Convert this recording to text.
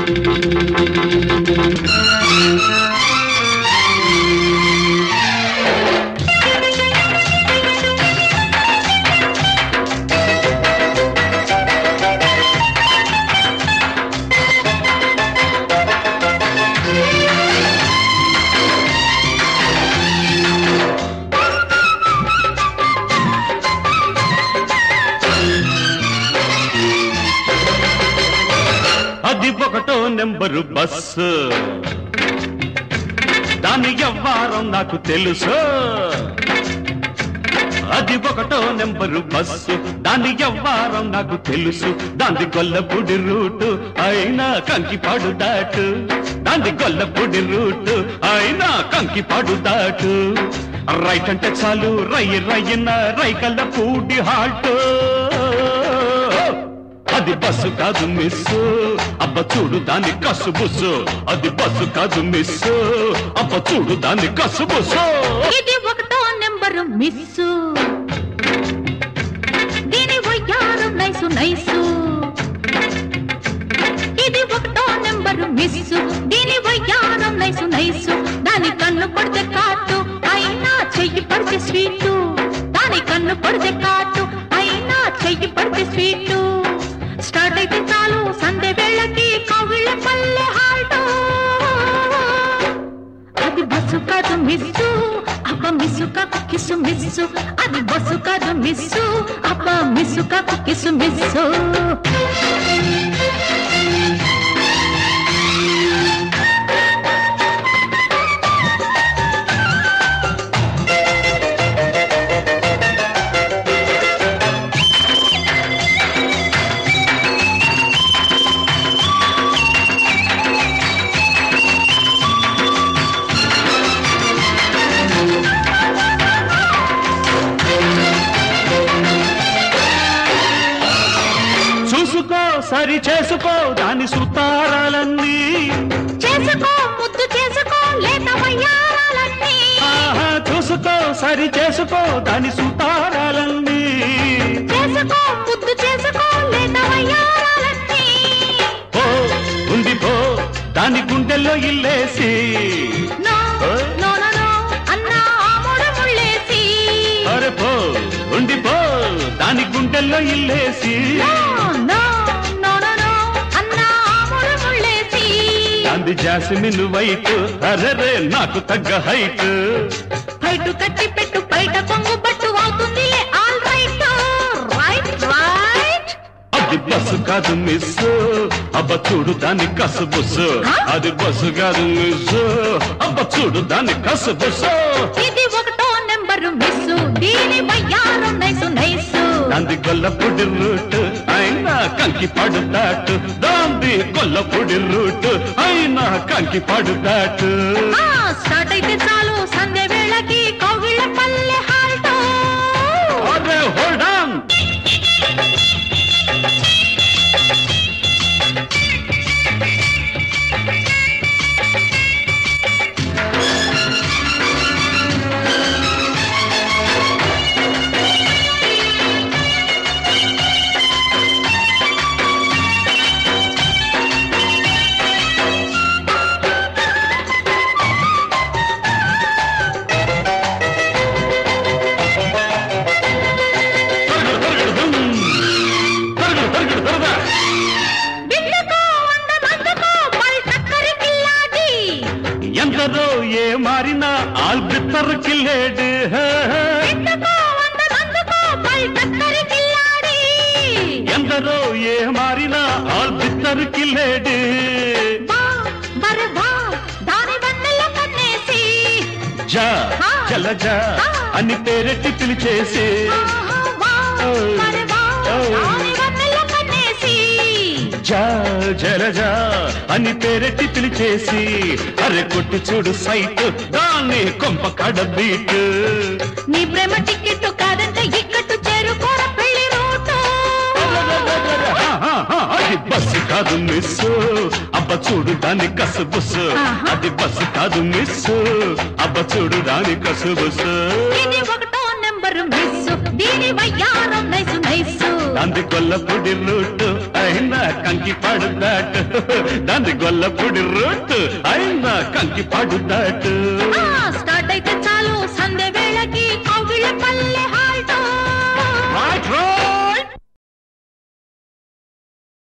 అది ఒకటో number bus దాని వ్యవహారం నాకు తెలుసు అది ఒకటో నెంబరు బస్సు దాని వ్యవహారం నాకు తెలుసు దాని గొల్లపూడి రూటు అయినా కంకిపాడు దాటు దాని గొల్లపూడి రూటు అయినా కంకిపాడు దాటు రైట్ అంటే చాలు రయ్య రయ్యన రైకల్ల పూడి హాల్ట్ అది బస్సు కాదు మిస్సు అబ్బ చూడు దాని కసు బుస్సు అది బస్సు కాదు మిస్సు అబ్బ చూడు దాని కసు బుస్సు ఇది ఒకటో నెంబరు మిస్సు దీని వయ్యారు నైసు నైసు ఇది ఒకటో నెంబరు మిస్సు దీని వయ్యారం నైసు నైసు దాని కన్ను పడితే కాటు అయినా చెయ్యి పడితే స్వీటు దాని కన్ను పడితే కాటు అయినా చెయ్యి పడితే స్వీటు స్టార్ట్ అయితే చాలు సంధ్య వేళకి కవిళ్ళ పల్లె హాల్టో అది బస్సు కాదు మిస్సు అబ్బ మిస్సు కాకు కిసు మిస్సు అది బస్సు కాదు మిస్సు అబ్బ మిస్సు కాకు కిసు మిస్సు చూసుకో సరి చేసుకో దాని సుతారాలన్నీ చేసుకో ముద్దు చేసుకో లేత వయ్యారాలన్నీ ఆహా చూసుకో సరి చేసుకో దాని సుతారాలన్నీ చేసుకో ముద్దు చేసుకో లేత వయ్యారాలన్నీ పో ఉంది పో దాని గుండెల్లో ఇల్లేసి నో నో నో నో అన్నా ఆమోడ ముళ్ళేసి అరే పో ఉండి పో దాని గుండెల్లో ఇల్లేసి no no no no no అన్నా ఆమోడ ముళ్ళేసి అంది జాస్మిన్ వైట్ అరరే నాకు తగ్గ హైట్ బయట కట్టి పెట్టు బయట కొంగు పట్టు అవుతుంది ఆల్ రైట్ రైట్ రైట్ అది బస్సు కాదు మిస్ అబ్బ చూడు దాని కసు బుస్సు అది బస్సు కాదు మిస్ అబ్బ చూడు దాని కసు బుస్సు ఇది ఒకటో నెంబరు మిస్సు దీని వయ్యారం నైసు నైసు దాంది గొల్లపొడి రూట్ అయినా కంకి పడు దాటు దాంది గొల్లపొడి రూట్ అయినా కంకి పడు దాటు ఆ, స్టార్ట్ అయితే చాలు సంధ్య వేళకి కౌగిళ్ళ పల్లె హాల్టో అరే హోల్డ్ ఆన్ బిడ్డకో వందనందుకో పల్టక్కరి కిల్లాడి ఎందరో ఏ మారినా ఆల్బిత్తర్ కిల్లేడు బిడ్డకో వందనందుకో పల్టక్కరి కిల్లాడి ఎందరో ఏ మారినా ఆల్బిత్తర్ కిల్లేడు వా బరే వా దాని వన్నెల కన్నేసి జా చల జా అని పేరెట్టి పిలిచేసి ఆహా, వా బరే వా దాని వన్నెల కన్నేసి జా జల జా అని పేరెట్టి పిలిచేసి అరే కొట్టి చూడు సైట్ దాన్ని కొంప కడ బీట్ నీ ప్రేమ టికెట్ కాదంటే ఇక్కట్టు చేరుకోర పెళ్లి రూటు అది బస్సు కాదు మిస్ అబ్బ చూడు దాని కసు బుస్సు ఆహా. అది బస్సు కాదు మిస్ అబ్బ చూడు దాని కసు బుస్సు ఇది ఒకటో నెంబరు మిస్సు దీని వయ్యారం నైసు నైసు దాంది గొల్లపొడి రూటు అయినా కంకి పాడు దాటు దాంది గొల్లపొడి రూటు అయినా కంకి పాడు దాటు ఆ, స్టార్ట్ అయితే చాలు సందే